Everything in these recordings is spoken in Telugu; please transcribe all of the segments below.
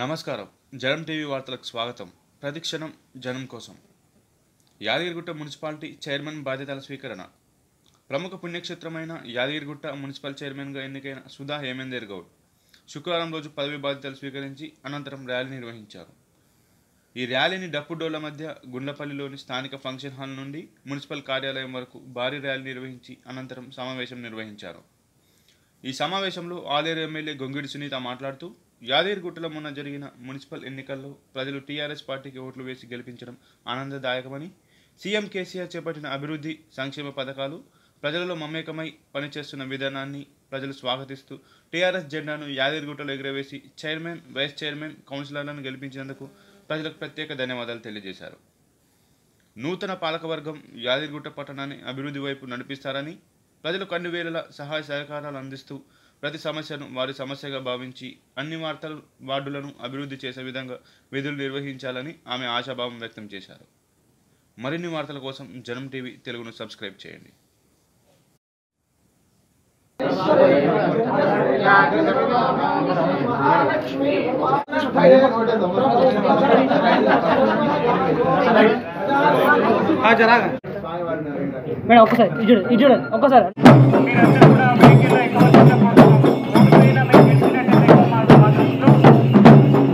నమస్కారం జనం టీవీ వార్తలకు స్వాగతం ప్రతిక్షణం జనం కోసం యాదగిరిగుట్ట మున్సిపాలిటీ చైర్మన్ బాధ్యతల స్వీకరణ ప్రముఖ పుణ్యక్షేత్రమైన యాదగిరిగుట్ట మున్సిపల్ చైర్మన్గా ఎన్నికైన సుధా హేమేందర్ గౌడ్ శుక్రవారం రోజు పదవి బాధ్యతలు స్వీకరించి అనంతరం ర్యాలీ నిర్వహించారు ఈ ర్యాలీని డప్పుడోళ్ల మధ్య గుండ్లపల్లిలోని స్థానిక ఫంక్షన్ హాల్ నుండి మున్సిపల్ కార్యాలయం వరకు భారీ ర్యాలీ నిర్వహించి అనంతరం సమావేశం నిర్వహించారు ఈ సమావేశంలో ఆలేరు ఎమ్మెల్యే గొంగిడి సునీత మాట్లాడుతూ యాదగిరిగుట్టలో మొన్న జరిగిన మున్సిపల్ ఎన్నికల్లో ప్రజలు టీఆర్ఎస్ పార్టీకి ఓట్లు వేసి గెలిపించడం ఆనందదాయకమని సీఎం కేసీఆర్ చేపట్టిన అభివృద్ధి సంక్షేమ పథకాలు ప్రజలలో మమేకమై పనిచేస్తున్న విధానాన్ని ప్రజలు స్వాగతిస్తూ టీఆర్ఎస్ జెండాను యాదగిరిగుట్టలో ఎగురవేసి చైర్మన్ వైస్ చైర్మన్ కౌన్సిలర్లను గెలిపించినందుకు ప్రజలకు ప్రత్యేక ధన్యవాదాలు తెలియజేశారు నూతన పాలకవర్గం యాదగిరిగుట్ట పట్టణాన్ని అభివృద్ధి వైపు నడిపిస్తారని ప్రజలకు అన్ని వేళల సహాయ సహకారాలు అందిస్తూ ప్రతి సమస్యను వారి సమస్యగా భావించి అన్ని వార్తలు వార్డులను అభివృద్ధి చేసే విధంగా విధులు నిర్వహించాలని ఆమె ఆశాభావం వ్యక్తం చేశారు మరిన్ని వార్తల కోసం జనం టీవీ తెలుగును సబ్స్క్రైబ్ చేయండి మేడం ఒక్కసారి ఇది చూడు ఇది చూడండి ఒక్కసారి మీరందరూ కూడా వెహికల్లో ఎక్కువ వచ్చేటప్పుడు రోడ్డు పైన మీకు తెలిసినట్టయితే ఎక్కువ మాకు మాట్లాడుతూ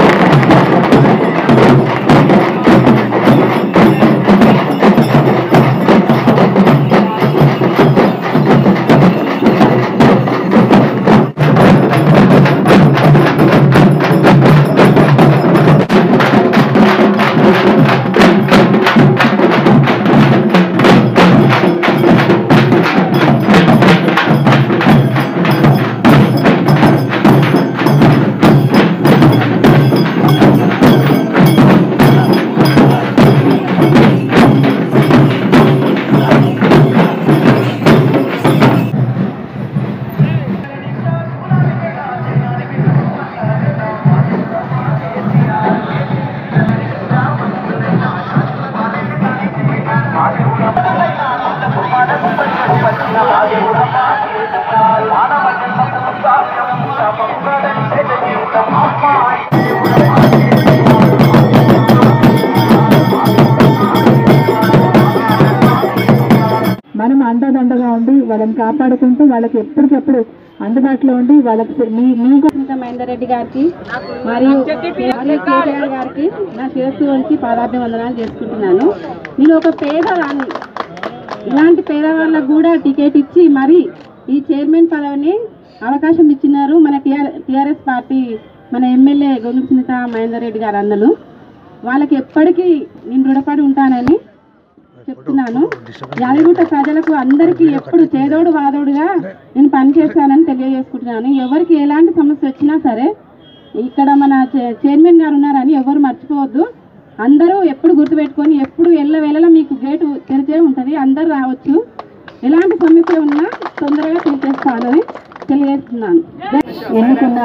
మనం అండదండగా ఉండి వాళ్ళని కాపాడుకుంటూ వాళ్ళకి ఎప్పటికెప్పుడు అందుబాటులో ఉండి వాళ్ళకి మీ మీకు మహేందర్ రెడ్డి గారికి మరియు మరియు కేటీఆర్ గారికి నా శిరస్సు వంచి పాదార్థ వందనాలు చేసుకుంటున్నాను నేను ఒక పేదవాడిని ఇలాంటి పేదవాళ్ళకు కూడా టికెట్ ఇచ్చి మరి ఈ చైర్మన్ పదవిని అవకాశం ఇచ్చినారు మన టిఆర్ టిఆర్ఎస్ పార్టీ మన ఎమ్మెల్యే గొంగు సునీత మహేందర్ రెడ్డి గారు అన్నలు వాళ్ళకి ఎప్పటికీ నేను రుణపడి ఉంటానని చెప్తున్నాను యాదగిరిగుట్ట ప్రజలకు అందరికీ ఎప్పుడు చేదోడు వాదోడుగా నేను పనిచేస్తానని తెలియజేసుకుంటున్నాను ఎవరికి ఎలాంటి సమస్య వచ్చినా సరే ఇక్కడ మన చే- చైర్మన్ గారు ఉన్నారని ఎవరు మర్చిపోవద్దు అందరూ ఎప్పుడు గుర్తుపెట్టుకొని ఎప్పుడు ఎల్ల వేళలా మీకు గేటు తెరిచే ఉంటుంది అందరూ రావచ్చు ఎలాంటి సమస్య ఉన్నా తొందరగా తీర్చేస్తానని తెలియజేస్తున్నాను ఎన్నుకున్న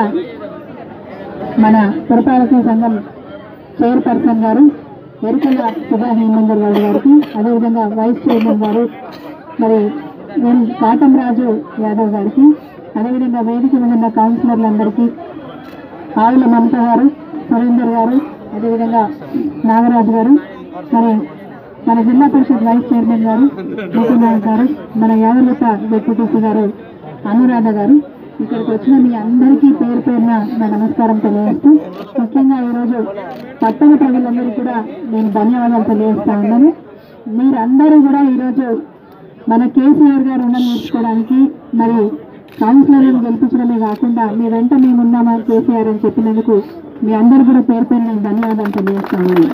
మన పురపాలక సంఘం చైర్పర్సన్ గారు ఎరుకల సుధా హేమందర్ గారు గారికి అదేవిధంగా వైస్ చైర్మన్ గారు మరి ఎం కాటంరాజు యాదవ్ గారికి అదేవిధంగా వేదిక మీద ఉన్న కౌన్సిలర్లందరికీ ఆవుల మమత గారు సురేందర్ గారు అదేవిధంగా నాగరాజు గారు మరి మన జిల్లా పరిషత్ వైస్ చైర్మన్ గారు ముకుంద్ నాయక్ గారు మన యాదవత డిప్యూటీసీ గారు అనురాధ గారు ఇక్కడికి వచ్చిన మీ అందరికీ పేరు పేరున నా నమస్కారం తెలియజేస్తూ ముఖ్యంగా ఈరోజు పట్టణ ప్రజలందరికీ కూడా నేను ధన్యవాదాలు తెలియజేస్తా ఉన్నాను మీరందరూ కూడా ఈరోజు మన కేసీఆర్ గారు రుణం తీర్చుకోవడానికి మరి కౌన్సిలర్లను గెలిపించడమే కాకుండా మీ వెంట మేము ఉన్నామా కేసీఆర్ అని చెప్పినందుకు మీ అందరూ కూడా పేరు పేరు నేను ధన్యవాదాలు తెలియజేస్తా ఉన్నాను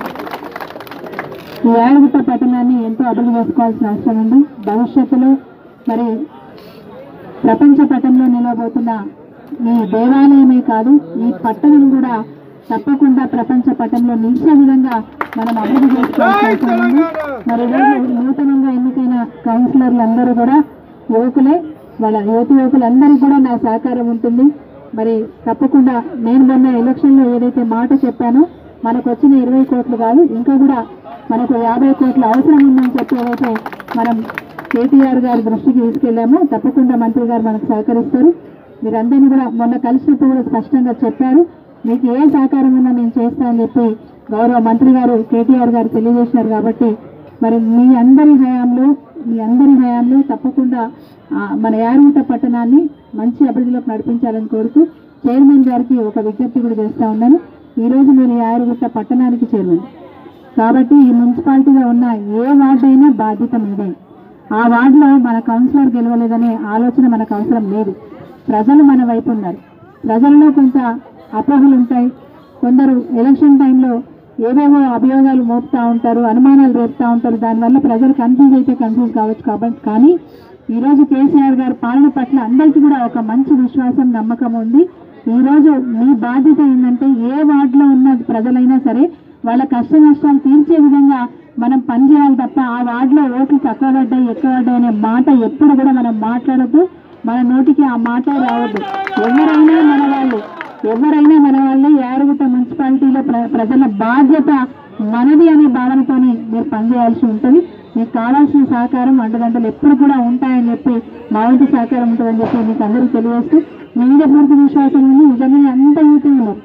ఈ ఏడుగుట్ట పట్టణాన్ని ఎంతో అభివృద్ధి చేసుకోవాల్సిన అవసరం ఉంది భవిష్యత్తులో మరి ప్రపంచ పటంలో నిలవబోతున్న ఈ దేవాలయమే కాదు ఈ పట్టణం కూడా తప్పకుండా ప్రపంచ పటంలో నిలిచే విధంగా మనం అభివృద్ధి చేసుకోవాల్సిన అవసరం ఉంది మరి ఈరోజు నూతనంగా ఎన్నికైన కౌన్సిలర్లు అందరూ కూడా యువకులే వాళ్ళ యువతి యువకులందరికీ కూడా నా సహకారం ఉంటుంది మరి తప్పకుండా నేను మొన్న ఎలక్షన్లో ఏదైతే మాట చెప్పానో మనకు వచ్చిన ఇరవై కోట్లు కాదు ఇంకా కూడా మనకు యాభై కోట్ల అవసరం ఉందని చెప్పి ఏదైతే మనం కేటీఆర్ గారి దృష్టికి తీసుకెళ్లామో తప్పకుండా మంత్రి గారు మనకు సహకరిస్తారు మీరందరినీ కూడా మొన్న కలిసినప్పుడు కూడా స్పష్టంగా చెప్పారు మీకు ఏ సహకారం ఉన్నా నేను చేస్తానని చెప్పి గౌరవ మంత్రి గారు కేటీఆర్ గారు తెలియజేసినారు కాబట్టి మరి మీ అందరి హయాంలో మీ అందరి హయాంలో తప్పకుండా ఆ, మన యారుగుట్ట పట్టణాన్ని మంచి అభివృద్ధిలోకి నడిపించాలని కోరుతూ చైర్మన్ గారికి ఒక విజ్ఞప్తి కూడా చేస్తా ఉన్నాను ఈరోజు మీరు యారుగుట్ట పట్టణానికి చైర్మన్ కాబట్టి ఈ మున్సిపాలిటీలో ఉన్న ఏ వార్డు అయినా బాధ్యత మీదే ఆ వార్డులో మన కౌన్సిలర్ గెలవలేదనే ఆలోచన మనకు అవసరం లేదు ప్రజలు మన వైపు ఉన్నారు ప్రజల్లో కొంత అపోహలు ఉంటాయి కొందరు ఎలక్షన్ టైంలో ఏవేవో అభియోగాలు మోపుతా ఉంటారు అనుమానాలు రేపుతా ఉంటారు దానివల్ల ప్రజలు కన్ఫ్యూజ్ అయితే కన్ఫ్యూజ్ కావచ్చు కాబట్టి కానీ ఈరోజు కేసీఆర్ గారి పాలన పట్ల అందరికీ కూడా ఒక మంచి విశ్వాసం నమ్మకం ఉంది ఈరోజు మీ బాధ్యత ఏంటంటే ఏ వార్డులో ఉన్న ప్రజలైనా సరే వాళ్ళ కష్ట నష్టాలు తీర్చే విధంగా మనం పనిచేయాలి తప్ప ఆ వార్డులో ఓట్లు తక్కువ పడ్డాయి ఎక్కువ పడ్డాయి అనే మాట ఎప్పుడు కూడా మనం మాట్లాడద్దు మన నోటికి ఆ మాట రావద్దు ఎవరైనా మన వాళ్ళు ఎవరైనా మన వాళ్ళే యారుగుట్ట మున్సిపాలిటీలో ప్ర ప్రజల బాధ్యత మనది అనే భావనతోని మీరు పనిచేయాల్సి ఉంటుంది మీకు కావాల్సిన సహకారం అండదండలు ఎప్పుడు కూడా ఉంటాయని చెప్పి మా వంతు సహకారం ఉంటుందని చెప్పి మీకు అందరికీ తెలియజేస్తూ మీ మీద పూర్తి విశ్వాసం ఉంది నిజంగానే అంత యూటీ ఉన్నారు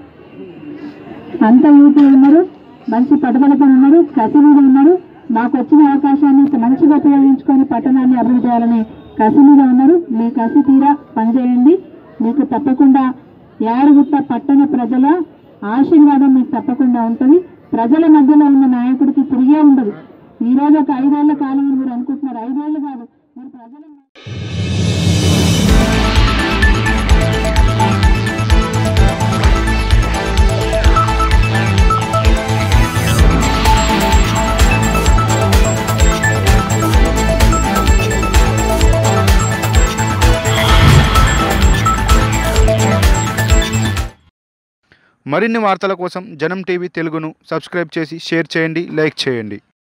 అంత యూటీ ఉన్నారు మంచి పట్టుదలతో ఉన్నారు కసి మీద ఉన్నారు మాకు వచ్చిన అవకాశాన్ని మంచిగా ఉపయోగించుకొని పట్టణాన్ని అభివృద్ధి చేయాలని కసి మీద ఉన్నారు మీ కసి తీరా పనిచేయండి మీకు తప్పకుండా యారుగుట్ట పట్టణ ప్రజల ఆశీర్వాదం మీకు తప్పకుండా ఉంటుంది ప్రజల మధ్యలో ఉన్న నాయకుడికి తిరిగే ఉండదు ఈ రోజు ఒక ఐదేళ్ల కాలం అని మీరు అనుకుంటున్నారు ఐదేళ్లు కాదు మీరు ప్రజల మరిన్ని వార్తల కోసం జనం టీవీ తెలుగును సబ్స్క్రైబ్ చేసి షేర్ చేయండి లైక్ చేయండి